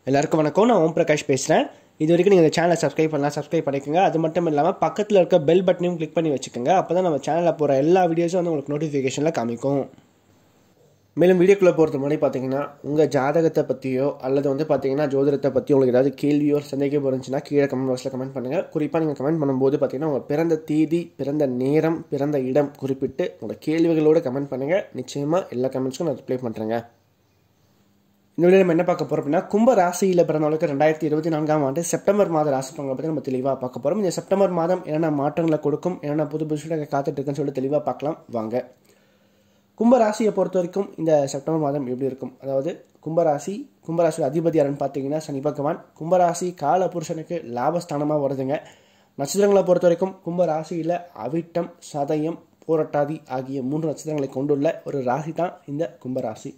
எல்லாருக்கும் வணக்கம் நான் ஓம் பிரகாஷ் பேசுகிறேன் இது வரைக்கும் நீங்கள் இந்த சேனலை சப்ஸ்கிரைப் பண்ணலாம் சப்ஸ்கிரைப் பண்ணிக்கோங்க அது மட்டும் இல்லாமல் பக்கத்தில் இருக்க பெல் பட்டனையும் கிளிக் பண்ணி வச்சுக்கோங்க அப்போ தான் நம்ம சேனலில் போகிற எல்லா வீடியோஸும் வந்து உங்களுக்கு நோட்டிஃபிகேஷனில் காமிக்கும் மேலும் வீடியோக்குள்ளே போகிறது முன்னாடி பார்த்தீங்கன்னா உங்கள் ஜாதகத்தை பற்றியோ அல்லது வந்து பார்த்தீங்கன்னா ஜோதிடத்தை பற்றி உங்களுக்கு ஏதாவது கேள்வியோ சந்தேகம் இருந்துச்சுன்னா கீழே கமெண்ட் பாக்ஸில் கமெண்ட் பண்ணுங்கள் குறிப்பாக நீங்கள் கமெண்ட் பண்ணும்போது பார்த்தீங்கன்னா உங்கள் பிறந்த தேதி பிறந்த நேரம் பிறந்த இடம் குறிப்பிட்டு உங்களோட கேள்விகளோடு கமெண்ட் பண்ணுங்கள் நிச்சயமாக எல்லா கமெண்ட்ஸ்க்கும் நான் ரிப்ளை பண்ணுறேங்க இந்த வீடியோ நம்ம என்ன பார்க்க போகிறோம் அப்படின்னா கும்ப ராசியில் பிறந்தவங்களுக்கு ரெண்டாயிரத்தி இருபத்தி நான்காம் ஆண்டு செப்டம்பர் மாத ராசி பலன்களை பற்றி நம்ம தெளிவாக பார்க்க போகிறோம் இந்த செப்டம்பர் மாதம் என்னென்ன மாற்றங்களை கொடுக்கும் என்னென்ன புது புது விஷயங்கள் காத்துட்டு இருக்குன்னு சொல்லிட்டு தெளிவாக பார்க்கலாம் வாங்க கும்ப ராசியை பொறுத்த வரைக்கும் இந்த செப்டம்பர் மாதம் எப்படி இருக்கும் அதாவது கும்பராசி கும்பராசி அதிபதி யாருன்னு பார்த்தீங்கன்னா சனி பகவான் கும்பராசி கால புருஷனுக்கு லாபஸ்தானமாக வருதுங்க நட்சத்திரங்களை பொறுத்த வரைக்கும் கும்பராசியில் அவிட்டம் சதயம் போரட்டாதி ஆகிய மூன்று நட்சத்திரங்களை கொண்டுள்ள ஒரு ராசி தான் இந்த கும்பராசி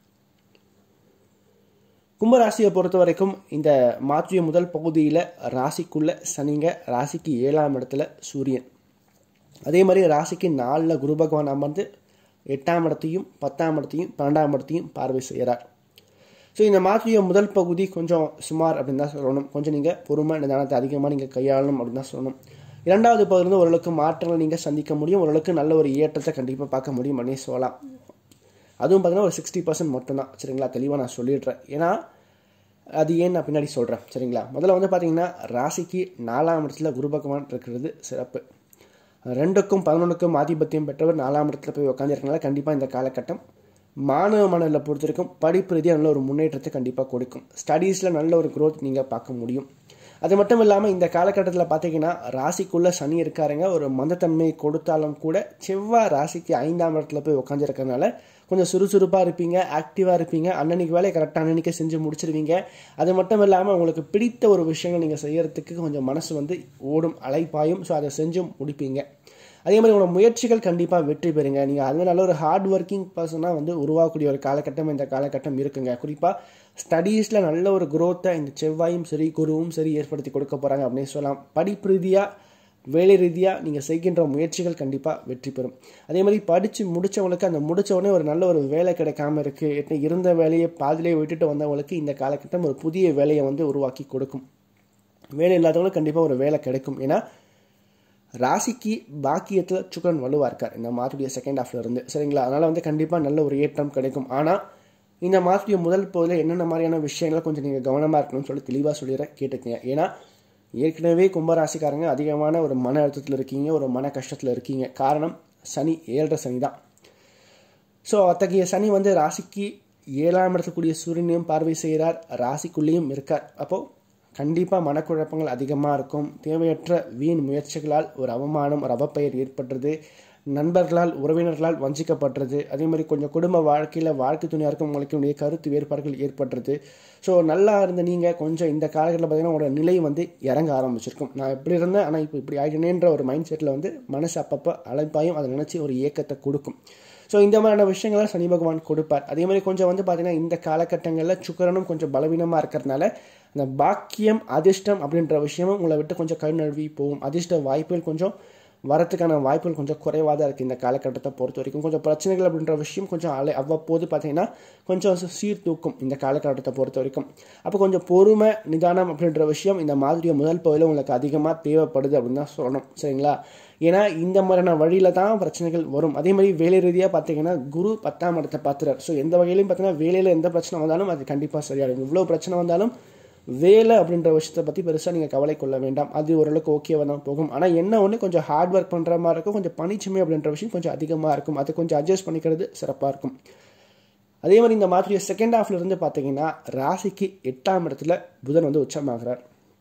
கும்பராசியை பொறுத்த வரைக்கும் இந்த மாற்றிய முதல் பகுதியில் ராசிக்குள்ள சனிங்க ராசிக்கு ஏழாம் இடத்துல சூரியன் அதே மாதிரி ராசிக்கு நாலில் குரு பகவான் அமர்ந்து எட்டாம் இடத்தையும் பத்தாம் இடத்தையும் பன்னெண்டாம் இடத்தையும் பார்வை செய்கிறார் ஸோ இந்த மாற்றிய முதல் பகுதி கொஞ்சம் சுமார் அப்படின்னு தான் சொல்லணும் கொஞ்சம் நீங்கள் பொறுமை நிதானத்தை அதிகமாக நீங்கள் கையாளணும் அப்படின்னு தான் சொல்லணும் இரண்டாவது பகுதியிலிருந்து ஓரளவுக்கு மாற்றங்களை நீங்கள் சந்திக்க முடியும் ஓரளவுக்கு நல்ல ஒரு ஏற்றத்தை கண்டிப்பாக பார்க்க முடியும் அப்படின்னு சொல்லலாம் அதுவும் பார்த்தீங்கன்னா ஒரு சிக்ஸ்டி பர்சன்ட் மட்டும்தான் சரிங்களா தெளிவாக நான் சொல்லிடுறேன் ஏன்னா அது ஏன் நான் பின்னாடி சொல்கிறேன் சரிங்களா முதல்ல வந்து பார்த்தீங்கன்னா ராசிக்கு நாலாம் இடத்துல குரு பகவான் இருக்கிறது சிறப்பு ரெண்டுக்கும் பதினொன்றுக்கும் ஆதிபத்தியம் பெற்றவர் நாலாம் இடத்துல போய் உட்காந்துருக்கனால கண்டிப்பாக இந்த காலகட்டம் மாணவ மாணவர்களை பொறுத்த வரைக்கும் படிப்பு ரீதியாக நல்ல ஒரு முன்னேற்றத்தை கண்டிப்பாக கொடுக்கும் ஸ்டடீஸில் நல்ல ஒரு க்ரோத் நீங்கள் பார்க்க முடியும் அது மட்டும் இல்லாமல் இந்த காலகட்டத்தில் பார்த்தீங்கன்னா ராசிக்குள்ளே சனி இருக்காருங்க ஒரு மந்தத்தன்மை கொடுத்தாலும் கூட செவ்வாய் ராசிக்கு ஐந்தாம் இடத்துல போய் உட்காந்துருக்கறனால கொஞ்சம் சுறுசுறுப்பாக இருப்பீங்க ஆக்டிவாக இருப்பீங்க அன்னன்னைக்கு வேலையை கரெக்டாக அன்னன்னைக்கே செஞ்சு முடிச்சிருவீங்க அது மட்டும் இல்லாமல் உங்களுக்கு பிடித்த ஒரு விஷயங்கள் நீங்கள் செய்யறதுக்கு கொஞ்சம் மனசு வந்து ஓடும் அலைப்பாயும் ஸோ அதை செஞ்சும் முடிப்பீங்க அதே மாதிரி உங்களோட முயற்சிகள் கண்டிப்பாக வெற்றி பெறுங்க நீங்கள் அது நல்ல ஒரு ஹார்ட் ஒர்க்கிங் பர்சனாக வந்து உருவாக்கக்கூடிய ஒரு காலகட்டம் இந்த காலகட்டம் இருக்குங்க குறிப்பாக ஸ்டடீஸில் நல்ல ஒரு குரோத்தை இந்த செவ்வாயும் சரி குருவும் சரி ஏற்படுத்தி கொடுக்க போகிறாங்க அப்படின்னு சொல்லலாம் படிப்பு ரீதியாக வேலை ரீதியாக நீங்கள் செய்கின்ற முயற்சிகள் கண்டிப்பாக வெற்றி பெறும் அதே மாதிரி படித்து முடித்தவங்களுக்கு அந்த முடித்த உடனே ஒரு நல்ல ஒரு வேலை கிடைக்காம இருக்குது இருந்த வேலையை பாதிலே விட்டுட்டு வந்தவங்களுக்கு இந்த காலகட்டம் ஒரு புதிய வேலையை வந்து உருவாக்கி கொடுக்கும் வேலை இல்லாதவங்களுக்கு கண்டிப்பாக ஒரு வேலை கிடைக்கும் ஏன்னா ராசிக்கு பாக்கியத்தில் சுக்கரன் வலுவாக இருக்கார் இந்த மாதத்துடைய செகண்ட் ஹாஃப்ல இருந்து சரிங்களா அதனால் வந்து கண்டிப்பாக நல்ல ஒரு ஏற்றம் கிடைக்கும் ஆனால் இந்த மாதத்துடைய முதல் பகுதியில் என்னென்ன மாதிரியான விஷயங்களை கொஞ்சம் நீங்கள் கவனமாக இருக்கணும்னு சொல்லி தெளிவாக சொல்லிடுறேன் கேட்டுக்கங்க ஏன்னா ஏற்கனவே கும்பராசிக்காரங்க அதிகமான ஒரு மன அழுத்தத்தில் இருக்கீங்க ஒரு மன கஷ்டத்தில் இருக்கீங்க காரணம் சனி ஏழரை சனி தான் ஸோ அத்தகைய சனி வந்து ராசிக்கு ஏழாம் இடத்துக்கூடிய சூரியனையும் பார்வை செய்கிறார் ராசிக்குள்ளேயும் இருக்கார் அப்போது கண்டிப்பாக மனக்குழப்பங்கள் அதிகமாக இருக்கும் தேவையற்ற வீண் முயற்சிகளால் ஒரு அவமானம் ஒரு அவப்பெயர் ஏற்படுறது நண்பர்களால் உறவினர்களால் வஞ்சிக்கப்படுறது அதே மாதிரி கொஞ்சம் குடும்ப வாழ்க்கையில் வாழ்க்கை துணையாருக்கும் உங்களுக்கு கருத்து வேறுபாடுகள் ஏற்படுறது ஸோ நல்லா இருந்த நீங்கள் கொஞ்சம் இந்த காலகட்டத்தில் பார்த்தீங்கன்னா உங்களோட நிலை வந்து இறங்க ஆரம்பிச்சிருக்கும் நான் எப்படி இருந்தேன் ஆனால் இப்போ இப்படி ஆகிட்டேனேன்ற ஒரு மைண்ட் செட்டில் வந்து மனசு அப்பப்போ அழைப்பாயும் அதை நினச்சி ஒரு இயக்கத்தை கொடுக்கும் ஸோ இந்த மாதிரியான விஷயங்களை சனி பகவான் கொடுப்பார் அதே மாதிரி கொஞ்சம் வந்து பார்த்தீங்கன்னா இந்த காலகட்டங்களில் சுக்கரனும் கொஞ்சம் பலவீனமாக இருக்கிறதுனால அந்த பாக்கியம் அதிர்ஷ்டம் அப்படின்ற விஷயமும் உங்களை விட்டு கொஞ்சம் கை நழுவி போகும் அதிர்ஷ்ட வாய்ப்புகள் கொஞ்சம் வரத்துக்கான வாய்ப்புகள் கொஞ்சம் குறைவாக தான் இருக்குது இந்த காலகட்டத்தை பொறுத்த வரைக்கும் கொஞ்சம் பிரச்சனைகள் அப்படின்ற விஷயம் கொஞ்சம் அலை அவ்வப்போது பார்த்தீங்கன்னா கொஞ்சம் சீர்தூக்கும் இந்த காலகட்டத்தை பொறுத்த வரைக்கும் அப்போ கொஞ்சம் பொறுமை நிதானம் அப்படின்ற விஷயம் இந்த மாதிரி முதல் பகுதியில் உங்களுக்கு அதிகமாக தேவைப்படுது அப்படின்னு தான் சொல்லணும் சரிங்களா ஏன்னா இந்த மாதிரியான வழியில் தான் பிரச்சனைகள் வரும் அதே மாதிரி வேலை ரீதியாக பார்த்தீங்கன்னா குரு பத்தாம் இடத்தை பார்த்துறாரு ஸோ எந்த வகையிலையும் பார்த்தீங்கன்னா வேலையில் எந்த பிரச்சனை வந்தாலும் அது கண்டிப்பாக சரியாகும் இவ்வளோ பிரச்சனை வந்தாலும் வேலை அப்படின்ற விஷயத்தை பற்றி பெருசாக நீங்கள் கவலை கொள்ள வேண்டாம் அது ஓரளவுக்கு ஓகேவாக தான் போகும் ஆனால் என்ன ஒன்று கொஞ்சம் ஹார்ட் ஒர்க் பண்ணுற மாதிரி இருக்கும் கொஞ்சம் பணிச்சுமை அப்படின்ற விஷயம் கொஞ்சம் அதிகமாக இருக்கும் அதை கொஞ்சம் அட்ஜஸ்ட் பண்ணிக்கிறது சிறப்பாக இருக்கும் அதே மாதிரி இந்த மாதிரி செகண்ட் ஹாஃப்ல இருந்து பார்த்தீங்கன்னா ராசிக்கு எட்டாம் இடத்துல புதன் வந்து உச்சமாகிறார்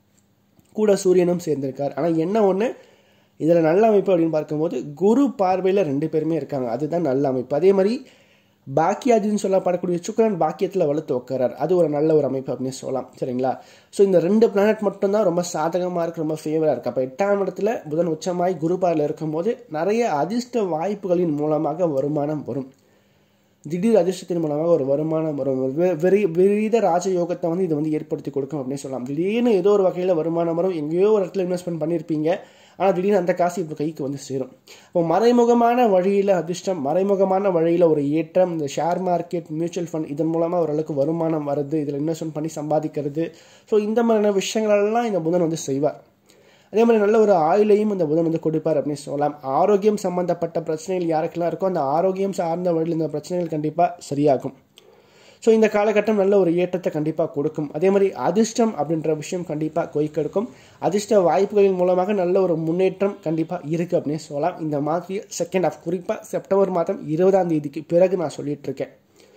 கூட சூரியனும் சேர்ந்திருக்கார் ஆனால் என்ன ஒன்று இதில் நல்ல அமைப்பு அப்படின்னு பார்க்கும்போது குரு பார்வையில் ரெண்டு பேருமே இருக்காங்க அதுதான் நல்ல அமைப்பு அதே மாதிரி பாக்கியாதின்னு சொல்லப்படக்கூடிய சுக்கரன் பாக்கியத்தில் வலுத்து உட்காரார் அது ஒரு நல்ல ஒரு அமைப்பு அப்படின்னு சொல்லலாம் சரிங்களா ஸோ இந்த ரெண்டு பிளானட் மட்டும்தான் ரொம்ப சாதகமாக இருக்குது ரொம்ப ஃபேவராக இருக்குது அப்போ எட்டாம் இடத்துல புதன் உச்சமாய் குரு பார்வையில் இருக்கும்போது நிறைய அதிர்ஷ்ட வாய்ப்புகளின் மூலமாக வருமானம் வரும் திடீர் அதிர்ஷ்டத்தின் மூலமாக ஒரு வருமானம் வரும் வெ- வெறி விரீத ராஜயோகத்தை வந்து இது வந்து ஏற்படுத்தி கொடுக்கும் அப்படின்னு சொல்லலாம் திடீர்னு ஏதோ ஒரு வகையில் வருமானம் வரும் எங்கேயோ ஒரு இடத்துல இன்வெஸ்ட்மெண்ட் பண்ணியிருப்பீங்க ஆனால் திடீர்னு அந்த காசு இப்போ கைக்கு வந்து சேரும் இப்போ மறைமுகமான வழியில் அதிர்ஷ்டம் மறைமுகமான வழியில் ஒரு ஏற்றம் இந்த ஷேர் மார்க்கெட் மியூச்சுவல் ஃபண்ட் இதன் மூலமாக ஓரளவுக்கு வருமானம் வருது இதில் இன்வெஸ்ட்மெண்ட் பண்ணி சம்பாதிக்கிறது ஸோ இந்த மாதிரியான விஷயங்களெல்லாம் இந்த புதன் வந்து செய்வார் அதே மாதிரி நல்ல ஒரு ஆயுளையும் இந்த புதன் வந்து கொடுப்பார் அப்படின்னு சொல்லலாம் ஆரோக்கியம் சம்பந்தப்பட்ட பிரச்சனைகள் யாருக்கெல்லாம் இருக்கோ அந்த ஆரோக்கியம் சார்ந்த வழியில் இந்த பிரச்சனைகள் கண்டிப்பாக சரியாகும் ஸோ இந்த காலகட்டம் நல்ல ஒரு ஏற்றத்தை கண்டிப்பாக கொடுக்கும் அதே மாதிரி அதிர்ஷ்டம் அப்படின்ற விஷயம் கண்டிப்பாக கொய்க்கெடுக்கும் அதிர்ஷ்ட வாய்ப்புகளின் மூலமாக நல்ல ஒரு முன்னேற்றம் கண்டிப்பாக இருக்குது அப்படின்னு சொல்லலாம் இந்த மாதிரி செகண்ட் ஆஃப் குறிப்பாக செப்டம்பர் மாதம் இருபதாம் தேதிக்கு பிறகு நான் சொல்லிட்டு இருக்கேன்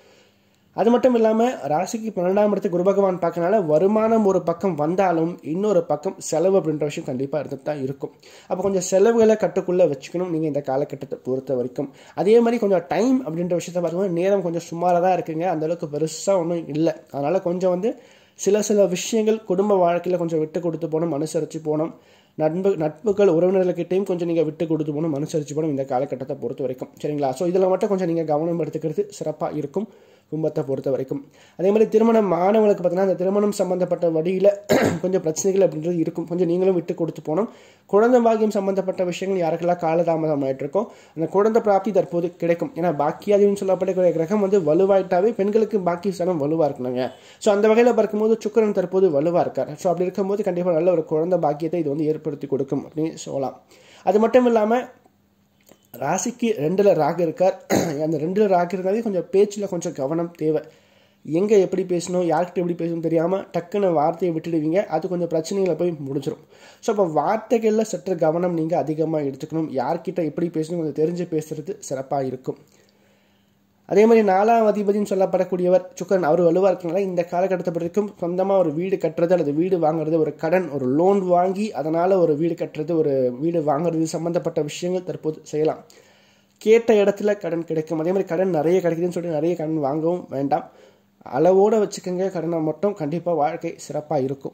அது மட்டும் இல்லாமல் ராசிக்கு பன்னெண்டாம் இடத்துக்கு குரு பகவான் பார்க்கறனால வருமானம் ஒரு பக்கம் வந்தாலும் இன்னொரு பக்கம் செலவு அப்படின்ற விஷயம் கண்டிப்பாக இருந்துட்டு தான் இருக்கும் அப்போ கொஞ்சம் செலவுகளை கட்டுக்குள்ளே வச்சுக்கணும் நீங்கள் இந்த காலகட்டத்தை பொறுத்த வரைக்கும் அதே மாதிரி கொஞ்சம் டைம் அப்படின்ற விஷயத்தை பார்க்கும்போது நேரம் கொஞ்சம் சுமாராக தான் இருக்குங்க அந்த அளவுக்கு பெருசாக ஒன்றும் இல்லை அதனால் கொஞ்சம் வந்து சில சில விஷயங்கள் குடும்ப வாழ்க்கையில் கொஞ்சம் விட்டு கொடுத்து போகணும் அனுசரித்து போகணும் நட்பு நட்புகள் உறவினர்கள்கிட்டையும் கொஞ்சம் நீங்கள் விட்டு கொடுத்து போகணும் அனுசரித்து போகணும் இந்த காலகட்டத்தை பொறுத்த வரைக்கும் சரிங்களா ஸோ இதில் மட்டும் கொஞ்சம் நீங்கள் கவனம் எடுத்துக்கிறது சிறப்பாக இருக்கும் கும்பத்தை பொறுத்த வரைக்கும் அதே மாதிரி திருமணம் மாணவர்களுக்கு பார்த்தீங்கன்னா அந்த திருமணம் சம்பந்தப்பட்ட வழியில் கொஞ்சம் பிரச்சனைகள் அப்படின்றது இருக்கும் கொஞ்சம் நீங்களும் விட்டு கொடுத்து போகணும் குழந்தை பாக்கியம் சம்பந்தப்பட்ட விஷயங்கள் யாருக்கெல்லாம் காலதாமதம் ஆயிட்டு இருக்கோ அந்த குழந்தை பிராப்தி தற்போது கிடைக்கும் ஏன்னா பாக்கியாதின்னு சொல்லப்படக்கூடிய கிரகம் வந்து வலுவாயிட்டாவே பெண்களுக்கு பாக்கி ஸ்தானம் வலுவாக இருக்கணுங்க ஸோ அந்த வகையில் பார்க்கும்போது சுக்கிரன் தற்போது வலுவாக இருக்கார் ஸோ அப்படி இருக்கும்போது கண்டிப்பாக நல்ல ஒரு குழந்தை பாக்கியத்தை இது வந்து ஏற்படுத்தி கொடுக்கும் அப்படின்னு சொல்லலாம் அது மட்டும் இல்லாமல் ராசிக்கு ரெண்டில் ராகு இருக்கார் அந்த ரெண்டில் ராகு இருந்தாலே கொஞ்சம் பேச்சில் கொஞ்சம் கவனம் தேவை எங்கே எப்படி பேசணும் யார்கிட்ட எப்படி பேசணும் தெரியாமல் டக்குன்னு வார்த்தையை விட்டுடுவீங்க அது கொஞ்சம் பிரச்சனைகளை போய் முடிஞ்சிடும் ஸோ அப்போ வார்த்தைகளில் சற்று கவனம் நீங்கள் அதிகமாக எடுத்துக்கணும் யார்கிட்ட எப்படி பேசணும் கொஞ்சம் தெரிஞ்சு பேசுறது சிறப்பாக இருக்கும் அதே மாதிரி நாலாம் அதிபதினு சொல்லப்படக்கூடியவர் சுக்கரன் அவர் வலுவாக இருக்கனால இந்த காலகட்டத்தை வரைக்கும் சொந்தமாக ஒரு வீடு கட்டுறது அல்லது வீடு வாங்குறது ஒரு கடன் ஒரு லோன் வாங்கி அதனால் ஒரு வீடு கட்டுறது ஒரு வீடு வாங்குறது சம்மந்தப்பட்ட விஷயங்கள் தற்போது செய்யலாம் கேட்ட இடத்துல கடன் கிடைக்கும் அதே மாதிரி கடன் நிறைய கிடைக்குதுன்னு சொல்லி நிறைய கடன் வாங்கவும் வேண்டாம் அளவோடு வச்சுக்கோங்க கடனை மட்டும் கண்டிப்பாக வாழ்க்கை சிறப்பாக இருக்கும்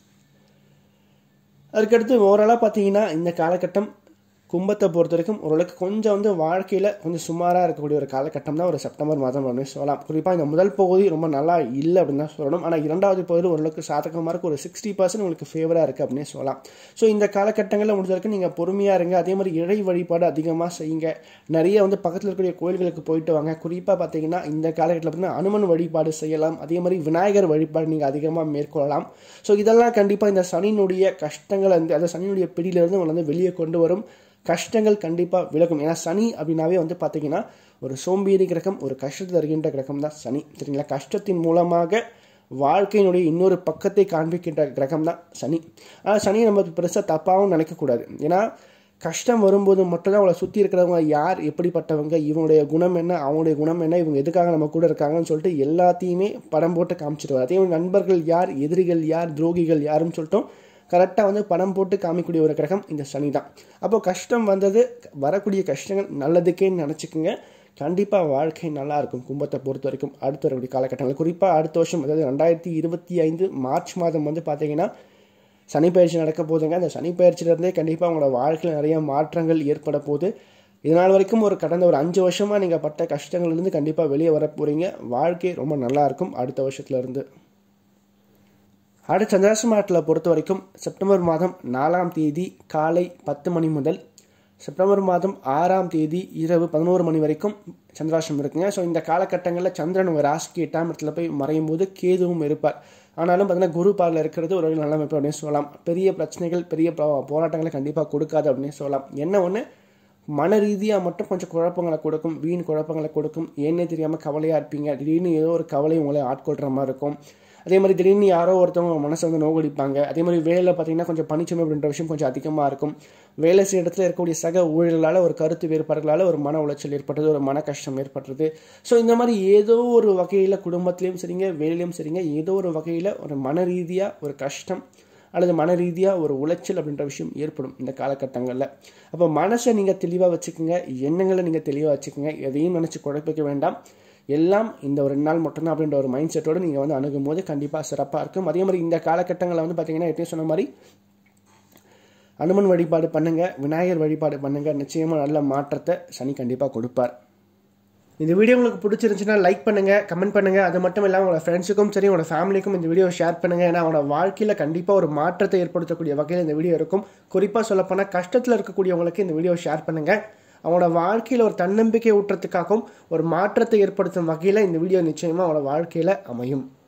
அதுக்கடுத்து ஓவராலாக பார்த்தீங்கன்னா இந்த காலகட்டம் கும்பத்தை பொறுத்த வரைக்கும் ஓரளவுக்கு கொஞ்சம் வந்து வாழ்க்கையில் கொஞ்சம் சுமாராக இருக்கக்கூடிய ஒரு காலகட்டம் தான் ஒரு செப்டம்பர் மாதம் அப்படின்னு சொல்லலாம் குறிப்பாக இந்த முதல் பகுதி ரொம்ப நல்லா இல்லை அப்படின்னு தான் சொல்லணும் ஆனால் இரண்டாவது பகுதி ஓரளவுக்கு சாதகமாக இருக்குது ஒரு சிக்ஸ்டி பர்சன்ட் உங்களுக்கு ஃபேவராக இருக்குது அப்படின்னு சொல்லலாம் ஸோ இந்த காலகட்டங்களில் முடிஞ்ச வரைக்கும் நீங்கள் பொறுமையாக இருங்க அதே மாதிரி இறை வழிபாடு அதிகமாக செய்யுங்க நிறைய வந்து பக்கத்தில் இருக்கக்கூடிய கோயில்களுக்கு போயிட்டு வாங்க குறிப்பாக பார்த்தீங்கன்னா இந்த காலகட்டத்தில் பார்த்தீங்கன்னா அனுமன் வழிபாடு செய்யலாம் அதே மாதிரி விநாயகர் வழிபாடு நீங்கள் அதிகமாக மேற்கொள்ளலாம் ஸோ இதெல்லாம் கண்டிப்பாக இந்த சனியினுடைய கஷ்டங்களை வந்து அந்த சனியினுடைய பிடியிலிருந்து உங்களை வந்து வெளியே கொண்டு வரும் கஷ்டங்கள் கண்டிப்பாக விலகும் ஏன்னா சனி அப்படின்னாவே வந்து பார்த்தீங்கன்னா ஒரு சோம்பேறி கிரகம் ஒரு கஷ்டத்தை தருகின்ற கிரகம் தான் சனி சரிங்களா கஷ்டத்தின் மூலமாக வாழ்க்கையினுடைய இன்னொரு பக்கத்தை காண்பிக்கின்ற கிரகம் தான் சனி ஆனால் சனியை நம்ம பெருசாக தப்பாகவும் நினைக்கக்கூடாது ஏன்னா கஷ்டம் வரும்போது மட்டும்தான் அவளை சுற்றி இருக்கிறவங்க யார் எப்படிப்பட்டவங்க இவனுடைய குணம் என்ன அவனுடைய குணம் என்ன இவங்க எதுக்காக நம்ம கூட இருக்காங்கன்னு சொல்லிட்டு எல்லாத்தையுமே படம் போட்டு காமிச்சிடுவார் அதே மாதிரி நண்பர்கள் யார் எதிரிகள் யார் துரோகிகள் யாருன்னு சொல்லிட்டோம் கரெக்டாக வந்து படம் போட்டு காமிக்கக்கூடிய ஒரு கிரகம் இந்த சனி தான் அப்போ கஷ்டம் வந்தது வரக்கூடிய கஷ்டங்கள் நல்லதுக்கேன்னு நினச்சிக்கோங்க கண்டிப்பாக வாழ்க்கை நல்லா இருக்கும் கும்பத்தை பொறுத்த வரைக்கும் அடுத்த வரக்கூடிய காலகட்டங்கள் குறிப்பாக அடுத்த வருஷம் அதாவது ரெண்டாயிரத்தி இருபத்தி ஐந்து மார்ச் மாதம் வந்து பார்த்தீங்கன்னா சனி பயிற்சி நடக்க போதுங்க அந்த சனி பயிற்சியிலேருந்தே கண்டிப்பாக உங்களோட வாழ்க்கையில் நிறைய மாற்றங்கள் ஏற்பட போகுது இதனால் வரைக்கும் ஒரு கடந்த ஒரு அஞ்சு வருஷமாக நீங்கள் பட்ட கஷ்டங்கள்லேருந்து கண்டிப்பாக வெளியே வர போகிறீங்க வாழ்க்கை ரொம்ப நல்லா இருக்கும் அடுத்த வருஷத்துலேருந்து அடுத்த சந்திராசிரமத்தில் பொறுத்த வரைக்கும் செப்டம்பர் மாதம் நாலாம் தேதி காலை பத்து மணி முதல் செப்டம்பர் மாதம் ஆறாம் தேதி இரவு பதினோரு மணி வரைக்கும் சந்திராசிரமம் இருக்குங்க ஸோ இந்த காலகட்டங்களில் சந்திரன் ஒரு ராசிக்கு எட்டாம் இடத்துல போய் மறையும் போது கேதுவும் இருப்பார் ஆனாலும் பார்த்தீங்கன்னா குரு பார்வையில் இருக்கிறது ஒரு நல்ல அமைப்பு அப்படின்னு சொல்லலாம் பெரிய பிரச்சனைகள் பெரிய போ- போராட்டங்களை கண்டிப்பாக கொடுக்காது அப்படின்னு சொல்லலாம் என்ன ஒன்று மன ரீதியாக மட்டும் கொஞ்சம் குழப்பங்களை கொடுக்கும் வீண் குழப்பங்களை கொடுக்கும் ஏன்னே தெரியாமல் கவலையாக இருப்பீங்க திடீர்னு ஏதோ ஒரு கவலை உங்களை ஆட்கொள்கிற மாதிரி இருக்கும் அதே மாதிரி திடீர்னு யாரோ ஒருத்தவங்க உங்க மனசை வந்து நோகடிப்பாங்க அதே மாதிரி வேலையில் பார்த்தீங்கன்னா கொஞ்சம் பணிச்சுமை அப்படின்ற விஷயம் கொஞ்சம் அதிகமாக இருக்கும் வேலை செய்ய இடத்துல இருக்கக்கூடிய சக ஊழலால் ஒரு கருத்து வேறுபாடுகளால் ஒரு மன உளைச்சல் ஏற்படுறது ஒரு மன கஷ்டம் ஏற்படுறது ஸோ இந்த மாதிரி ஏதோ ஒரு வகையில் குடும்பத்திலையும் சரிங்க வேலையிலையும் சரிங்க ஏதோ ஒரு வகையில் ஒரு மன ரீதியாக ஒரு கஷ்டம் அல்லது மன ரீதியாக ஒரு உளைச்சல் அப்படின்ற விஷயம் ஏற்படும் இந்த காலகட்டங்களில் அப்போ மனசை நீங்கள் தெளிவாக வச்சுக்கோங்க எண்ணங்களை நீங்கள் தெளிவாக வச்சுக்கோங்க எதையும் நினச்சி குழப்பிக்க வேண்டாம் எல்லாம் இந்த ஒரு ரெண்டு நாள் மட்டும்தான் அப்படின்ற ஒரு மைண்ட் செட்டோடு நீங்கள் வந்து அணுகும் போது கண்டிப்பாக சிறப்பாக இருக்கும் அதே மாதிரி இந்த காலகட்டங்களில் வந்து பார்த்தீங்கன்னா எப்பயும் சொன்ன மாதிரி அனுமன் வழிபாடு பண்ணுங்க விநாயகர் வழிபாடு பண்ணுங்க நிச்சயமாக நல்ல மாற்றத்தை சனி கண்டிப்பாக கொடுப்பார் இந்த வீடியோ உங்களுக்கு பிடிச்சிருந்துச்சுன்னா லைக் பண்ணுங்கள் கமெண்ட் பண்ணுங்கள் அது மட்டும் இல்லாமல் உங்களோட ஃப்ரெண்ட்ஸுக்கும் சரி உங்களோட ஃபேமிலிக்கும் இந்த வீடியோ ஷேர் பண்ணுங்கள் ஏன்னா அவனோட வாழ்க்கையில் கண்டிப்பாக ஒரு மாற்றத்தை ஏற்படுத்தக்கூடிய வகையில் இந்த வீடியோ இருக்கும் குறிப்பாக சொல்லப்போனால் கஷ்டத்தில் இருக்கக்கூடியவங்களுக்கு இந்த வீடியோ ஷேர் பண்ணுங்கள் அவனோட வாழ்க்கையில் ஒரு தன்னம்பிக்கை ஊட்டுறதுக்காகவும் ஒரு மாற்றத்தை ஏற்படுத்தும் வகையில் இந்த வீடியோ நிச்சயமாக அவனோட வாழ்க்கையில் அமையும்